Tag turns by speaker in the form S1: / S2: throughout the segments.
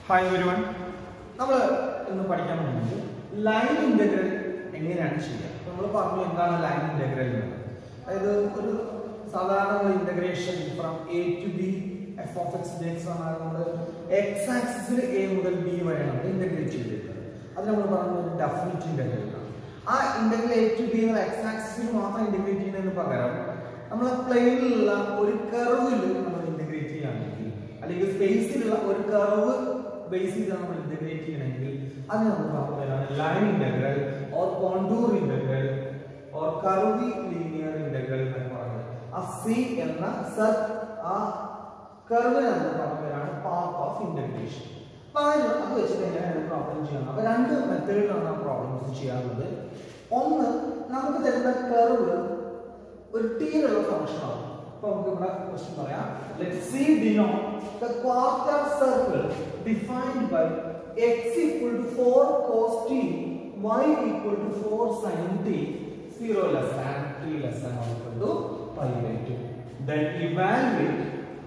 S1: Hi ഒരുവൺ നമ്മൾ ഇന്ന് പഠിക്കാൻ പോകുന്നത് ലൈൻ ഇന്റഗ്രൽ എങ്ങനെയാണ് ചെയ്യുക അപ്പോൾ നമ്മൾ പറഞ്ഞു എന്താണ് ലൈൻ ഇന്റഗ്രൽ എന്ന് അതായത് ഒരു സാധാരണ integration from a to b f of x d x ആണ് നമ്മൾ എക്സ് ആക്സിസിൽ എ മുതൽ ബി വരെയാണ് നമ്മൾ ഇന്റഗ്രേറ്റ് ചെയ്തിട്ടുള്ളത് അത് നമ്മൾ പറയുന്നത് ഒരു ഡെഫിനിറ്റ് ഇന്റഗ്രൽ ആണ് ആ ഇന്റഗ്രൽ എ ടു ബി എന്ന എക്സ് ആക്സിസിൽ മാത്രം ഇന്റഗ്രേറ്റ് ചെയ്യുന്നതിന് പകരം നമ്മൾ പ്ലെയിനിലുള്ള ഒരു കർവിൽ നമ്മൾ ഇന്റഗ്രേറ്റ് ചെയ്യുകയാണെങ്കിൽ അല്ലെങ്കിൽ സ്പേസിലുള്ള ഒരു കർവ് ബേസ് ചെയ്താണ് നമ്മൾ ഇന്റഗ്രേറ്റ് ചെയ്യണമെങ്കിൽ അത് നമ്മൾ പറയുന്നതാണ് line integral or contour integral or curvilinear integral എന്ന് പറയുന്നത് ആ സി എന്ന സർ ആ കർവ് നമ്മൾ പറയുന്നതാണ് പാർട്ട് ഓഫ് ഇന്റഗ്രേഷൻ അപ്പൊ അതിന് അത് വെച്ചിട്ട് എങ്ങനെയാണ് പ്രോബ്ലം ചെയ്യണം അപ്പൊ രണ്ട് മെത്തേഡിലാണ് ആ പ്രോബ്ലംസ് ചെയ്യാറുള്ളത് ഒന്ന് നമുക്ക് തരുന്ന കർവ് ഒരു ടീലുള്ള ഫംഗ്ഷൻ ആണ് അപ്പൊ നമുക്ക് ഇവിടെ ക്വസ്റ്റ്യൻ പറയാം let c denote the quarter circle defined by x equal to 4 cos t y equal to 4 sin t 0 less than t less than or equal to pi by 2 then evaluate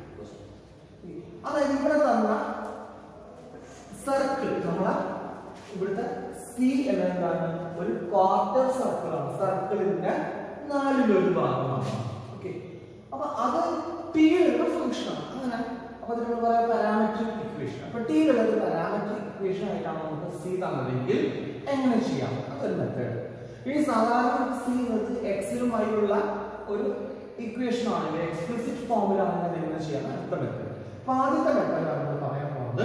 S1: അതായത് ഇവിടെ തന്ന circle നമ്മളെ ഇവിടുത്തെ C എന്താണ് ഒരു quarter circle ആണ് സർക്കിളിന്റെ നാലിലൊരു ഭാഗമാണ് ഓക്കെ അപ്പൊ അത് ടിയിലുള്ള ഫംഗ്ഷൻ ആണ് അങ്ങനെ അപ്പൊ അതിനോട് പറയാം പാരാമെട്രിക് ഇക്വേഷൻ അപ്പൊ ടിയിലുള്ള ഒരു പാരാമെട്രിക് ഇക്വേഷൻ ആയിട്ടാണ് നമുക്ക് സി തന്നതെങ്കിൽ എങ്ങനെ ചെയ്യാം അതൊരു മെത്തേഡ് ഈ സാധാരണ സി എന്നത് എക്സിലും വൈയുള്ള ഒരു ഇക്വേഷൻ ആണെങ്കിൽ എക്സ്പ്ലിസിറ്റ് ഫോമിലാണ് അത് എങ്ങനെ ചെയ്യാൻ അടുത്ത മെത്തേഡ് അപ്പൊ ആദ്യത്തെ മെത്തേഡ് നമ്മൾ പറയാൻ പോകുന്നത്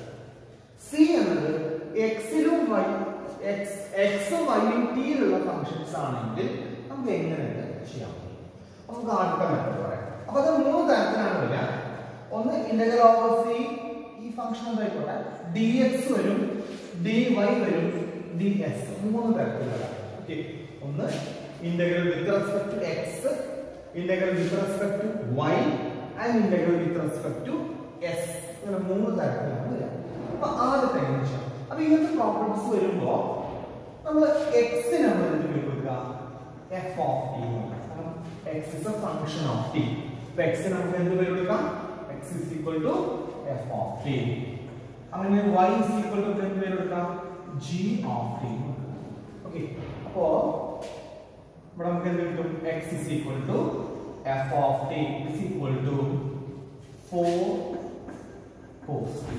S1: സി എന്നത് എക്സിലും വൈ എക്സ് എക്സും വൈയും ടിയിലുള്ള ഫംഗ്ഷൻസ് ആണെങ്കിൽ നമുക്ക് എങ്ങനെ ചെയ്യാം അപ്പൊ നമുക്ക് ആദ്യത്തെ മെത്തേഡ് പറയാം അപ്പൊ അത് മൂന്ന് തരത്തിലാണ് വരിക ഒന്ന് ഇന്റഗ്രൽ ഓവർ സി ഈ ഫംഗ്ഷൻ എന്തായിക്കോട്ടെ ഡി എക്സ് വരും ഡി വൈ വരും ഡി എസ് മൂന്ന് തരത്തിൽ വരാം ഓക്കെ ഒന്ന് integral with respect to x integral with respect to y and integral with respect to s ഇങ്ങനെ മൂന്ന് തരത്തിലാണ് വരിക അപ്പൊ ആദ്യത്തെ എങ്ങനെ ചെയ്യാം അപ്പൊ ഇങ്ങനത്തെ പ്രോബ്ലംസ് വരുമ്പോ നമ്മൾ എക്സിന് നമ്മൾ എന്ത് പേര് കൊടുക്കുക f of t x is a function of t അപ്പൊ എക്സിന് നമുക്ക് എന്ത് പേര് കൊടുക്കാം x is equal to f of t അങ്ങനെ വൈ ഇസ് ഈക്വൽ ടു എന്ത് പേര് കൊടുക്കാം ജി ഓഫ് ടി ഓക്കെ അപ്പോ ഇവിടെ നമുക്ക് എന്ത് കിട്ടും x is equal to f of t is equal to four cos t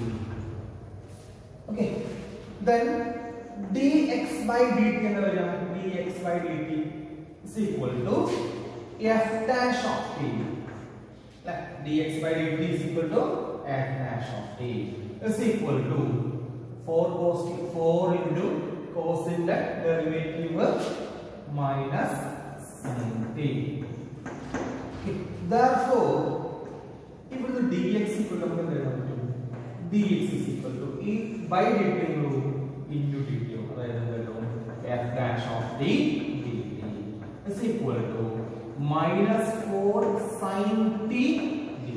S1: okay then dx by dt എന്ന് വരാം dx by dt is equal to f dash of t അല്ലെ dx by dt is equal to f dash of t is equal to 4 cos t 4 into cos ന്റെ derivative minus sin t okay. therefore ഇവിടുന്ന് dx equal to നമുക്ക് എന്ത് എഴുതാൻ പറ്റും dx is equal to ഈ by dt ഉള്ളൂ into dt അതായത് എന്താ f dash of d dt is equal to minus 4 sin t dt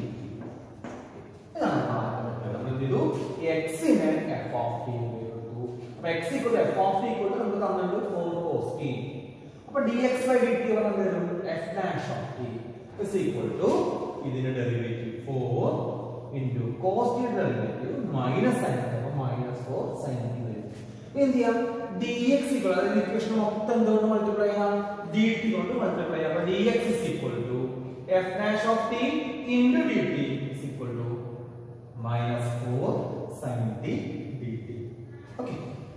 S1: ഇതാണ് നമ്മൾ എന്ത് ചെയ്തു x നെ f of t എന്ന് എടുത്തു അപ്പൊ x equal to f of t equal to നമുക്ക് തന്നിട്ടുണ്ട് 4 cos t അപ്പൊ dx by dt പറഞ്ഞാൽ എന്ത് വരും f dash of t is equal to ഇതിന്റെ derivative 4 into cos t derivative minus sin t അപ്പോൾ മൈനസ് 4 sin t വരും ഇനി എന്ത് ചെയ്യാം dx equal അതായത് ഇക്വേഷൻ മൊത്തം എന്തുകൊണ്ട് മൾട്ടിപ്ലൈ ചെയ്യാം dt കൊണ്ട് മൾട്ടിപ്ലൈ ചെയ്യാം അപ്പോൾ dx is equal to f dash of t into dt is equal to minus 4 sin t dt okay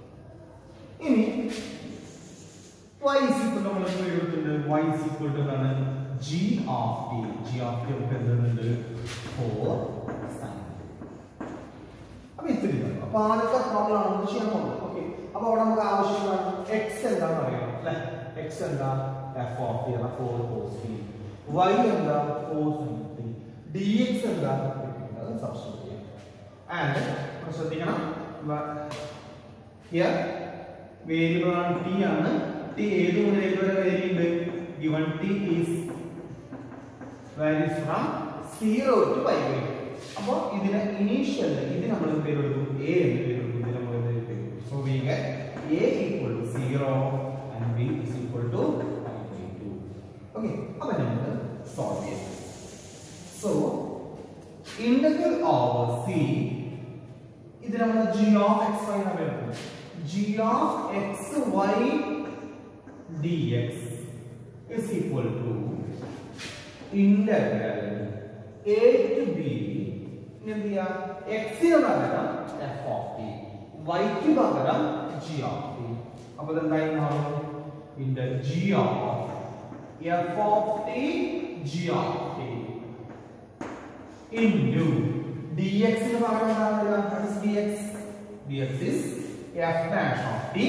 S1: ഇനി y is equal to നമ്മൾ എന്ത് എഴുതുന്നുണ്ട് y is equal to എന്താണ് g of t g of t നമുക്ക് എന്തുണ്ട് 4 sin അപ്പൊ ഇത്തിരി വരും. അപ്പൊ ആദ്യത്തെ പ്രോബ്ലം ആണ് നമുക്ക് ചെയ്യാൻ പോകുന്നത് ഓക്കെ അപ്പൊ അവിടെ നമുക്ക് ആവശ്യമാണ് x എന്താണെന്ന് അറിയണം അല്ലെ x എന്താ f of t ആണ് 4 cos t y എന്താ 4 sin t dx എന്താ അത് സബ്സ്റ്റിറ്റ്യൂട്ട് ചെയ്യാം ആൻഡ് ശ്രദ്ധിക്കണം ഹിയർ വേരിയബിൾ ആണ് t ആണ് t ഏത് മുതൽ ഏത് വരെ വേരി ഉണ്ട് given t is varies from 0 to pi by 2 അപ്പോ ഇതിനെ ഇനീഷ്യൽ ഇത് നമ്മൾ എന്ത് പേര് കൊടുക്കും a എന്ന് പേര് കൊടുക്കും ഇതിനെ നമ്മൾ എന്ത് പേര് കൊടുക്കും so we get a equal to 0 and b is equal to pi by 2 okay അപ്പോൾ നമുക്ക് സോൾവ് ചെയ്യാം സോ integral over c ഇത് നമ്മൾ ജി ഓഫ് എക്സ് വൈ എന്നാണ് വരുന്നത് g of x y d x is equal to integral a to b ഇനി എന്ത് ചെയ്യാം x ന് പകരം f of t y ക്ക് പകരം g of t അപ്പോൾ എന്തായി മാറും ഇന്റെ g of f of t g of t into dx ന് പകരം എന്താണ് വരിക what is dx dx is f dash of t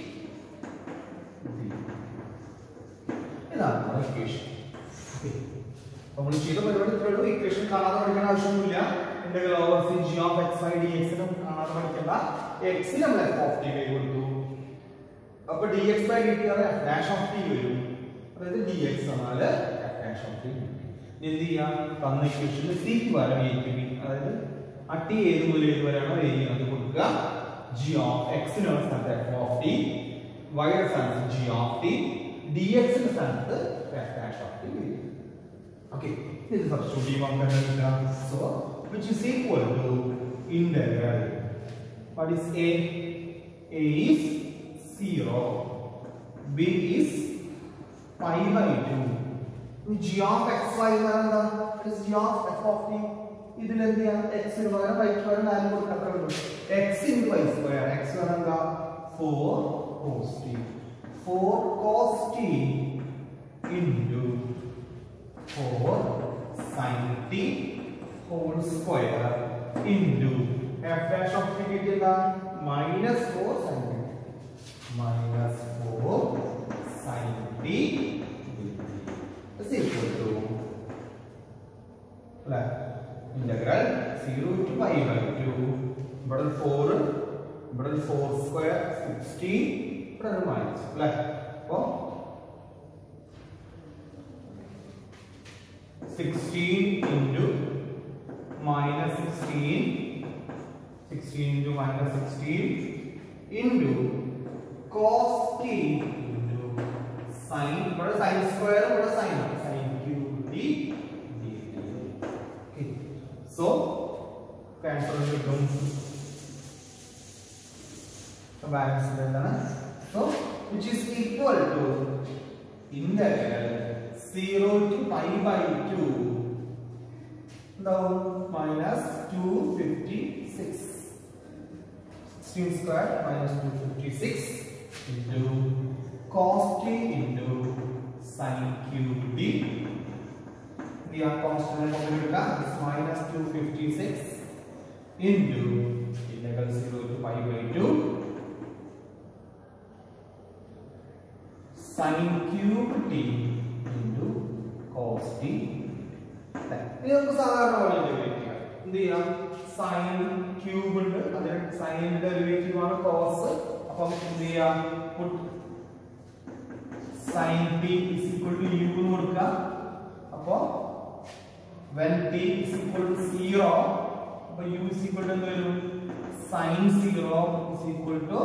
S1: ഇതാണ് ഇക്വേഷൻ നമ്മൾ ചെയ്ത പരിപാടി ഇത്രയുള്ളൂ ഇക്വേഷൻ കാണാതെ പഠിക്കേണ്ട ആവശ്യമൊന്നുമില്ല integral over c g of x y d x കാണാതെ പഠിക്കേണ്ട എക്സ് നമ്മൾ എഫ് ഓഫ് ടി കൈ കൊടുത്തു അപ്പൊ d x by d t f dash of t വരും അതായത് ഡി എക്സ് എന്നാല് എഫ് ഡാഷ് ഓഫ് ടി എന്ത് ചെയ്യാം തന്ന ഇക്വേഷനിൽ സിക്ക് പകരം എക്ക് ബി അതായത് ആ ടി ഏത് മുതൽ ഏത് വരെയാണോ ഏത് അത് കൊടുക്കുക ജി ഓഫ് എക്സിനുള്ള സ്ഥാനത്ത് എഫ് ഓഫ് ടി വൈയുടെ സ്ഥാനത്ത് ജി ഓഫ് ടി ഡി എക്സിന്റെ സ്ഥാനത്ത് എഫ് ഡാഷ് ഓഫ് ടി വരും Okay, this is substituting on the so which is equal to integral. What is A? A is 0. B is pi by 2. G of x y എന്താ is g of f of t ഇതിൽ എന്ത് ചെയ്യാം x ന് പകരം y ക്ക് പകരം നാല് കൊടുക്കത്രേ ഉള്ളൂ x into y square x പകരം എന്താ 4 cos t 4 cos t into 4 sin t whole square into f dash of t കിട്ടില്ല minus 4 sin t minus 4 sin t is equal to അല്ലേ ഇന്റഗ്രൽ 0 to pi by 2 ഇവിടെ 4 ഇവിടെ 4 square 16 ഇവിടെ minus അല്ലേ അപ്പോൾ 16 into minus 16 16 into minus 16 into cos t into sin ഇവിടെ sin square ഇവിടെ sin ആണ്. sin cube d dt okay so cancel കിട്ടും so balance എന്താണ് so which is equal to integral 0 to pi by 2 എന്താവും minus two fifty six sixteen square minus two fifty six into cos t into sine cube d ഈ ആ constant കൊണ്ടുവരിക minus two fifty six into integral zero to pi by two sine cube t into cos t ഇനി നമുക്ക് സാധാരണ പോലെ integrate ചെയ്യാം എന്ത് ചെയ്യാം സൈൻ ക്യൂബ് ഉണ്ട് അതിന് സൈനിന്റെ ഡെറിവേറ്റീവ് ആണ് കോസ് അപ്പൊ നമുക്ക് എന്ത് ചെയ്യാം sine t is equal to u എന്ന് കൊടുക്കുക അപ്പോ when t is equal to zero അപ്പൊ യു ഇസ് ഈക്വൽ ടു എന്ത് വരും sine zero is equal to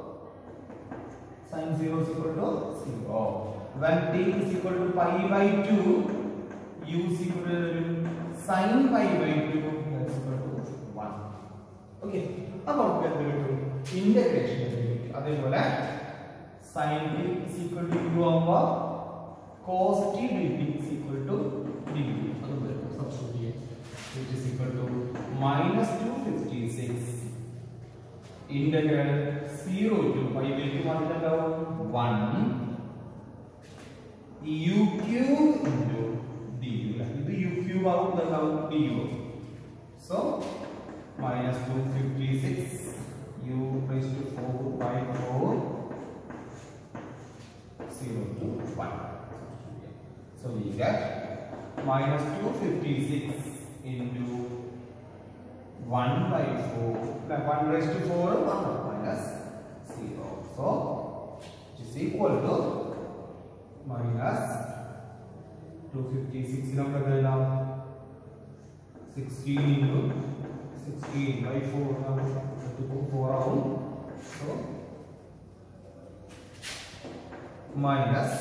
S1: sine zero is equal to zero when t is equal to pi by two u is equal to sin pi by 2 that's equal to 1 okay അപ്പോൾ നമുക്ക് എന്ത് കിട്ടും integration കിട്ടും അതേപോലെ sin t is equal to u ആവുമ്പോൾ cos t dt is equal to dt അത് വരും substitute ചെയ്യാം which is equal to minus 256 ഇന്റഗ്രൽ 0 to pi by 2 മാറ്റിട്ടുണ്ടാവും 1 u cube into du ഇത് u cube ആവും ഇതെന്താവും du so minus 256 u raised to 4 by 4 0 to 1 so we get minus 256 into 1 by 4 like 1 raised to 4 1 minus 0 so it is equal to minus 256 നമുക്ക് എഴുതാം 16 into 16 by 4 ആവും 4 ആവും so minus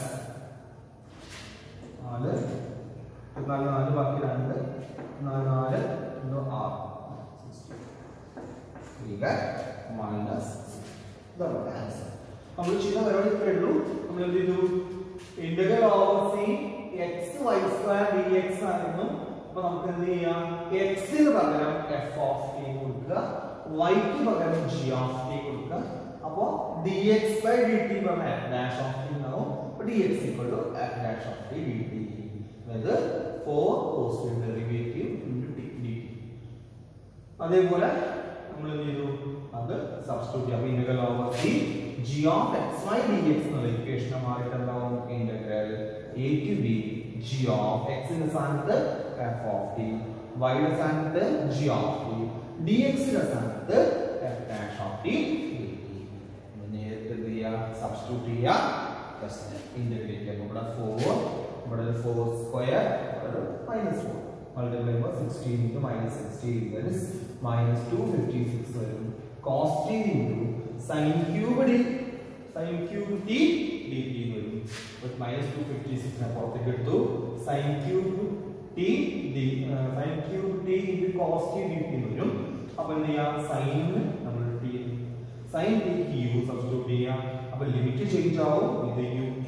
S1: 4 നാല് നാല് ബാക്കി രണ്ട് നാല് നാല് ഒന്ന് ആറ് we മൈനസ് ഇതാണ് ആൻസർ നമ്മൾ ചെയ്യുന്ന പരിപാടി ഇത്രേ ഉള്ളൂ നമ്മൾ എന്ത് ചെയ്തു integral over c x y square d x ആയിരുന്നു അപ്പൊ നമുക്ക് എന്ത് ചെയ്യാം എക്സിന് പകരം എഫ് ഓഫ് ടി കൊടുക്കുക വൈക്ക് പകരം ജി ഓഫ് ടി കൊടുക്കുക അപ്പോ d x by d t പറഞ്ഞ എഫ് ഡാഷ് ഓഫ് ടി ഉണ്ടാവും അപ്പൊ d x equal to f dash of t d t അതായത് four positive derivative into t d t അതേപോലെ നമ്മൾ എന്ത് ചെയ്തു അത് സബ്സ്റ്റിറ്റ്യൂട്ട് ചെയ്യാം integral over c g of x y d x എന്നുള്ള ഇക്വേഷൻ മാറിയിട്ട് എന്താവും integral a to b g of എക്സിന്റെ സ്ഥാനത്ത് എഫ് ഓഫ് ടി വൈയുടെ സ്ഥാനത്ത് ജി ഓഫ് ടി ഡി എക്സിന്റെ സ്ഥാനത്ത് എഫ് ഡാഷ് ഓഫ് ടി നേരിട്ട് എന്ത് ചെയ്യുക സബ്സ്റ്റിറ്റ്യൂട്ട് ചെയ്യുക ജസ്റ്റ് ഇന്റഗ്രേറ്റ് ചെയ്യുക ഇവിടെ ഫോർ ഇവിടെ ഫോർ സ്ക്വയർ ഇവിടെ minus four multiply by 16 into minus 16 that is minus 256 വരും cos t into sin cubed sin cubed t dt വരും with minus 256 നെ പുറത്തേക്ക് എടുത്തു sin cubed t d sin cubed t into cos t dt വരും അപ്പോൾ എന്ത് ചെയ്യാം sin നമ്മൾ t sin t ക്ക് u സബ്സ്റ്റിറ്റ്യൂട്ട് ചെയ്യാം അപ്പോൾ ലിമിറ്റ് ചേഞ്ച് ആവും ഇത് u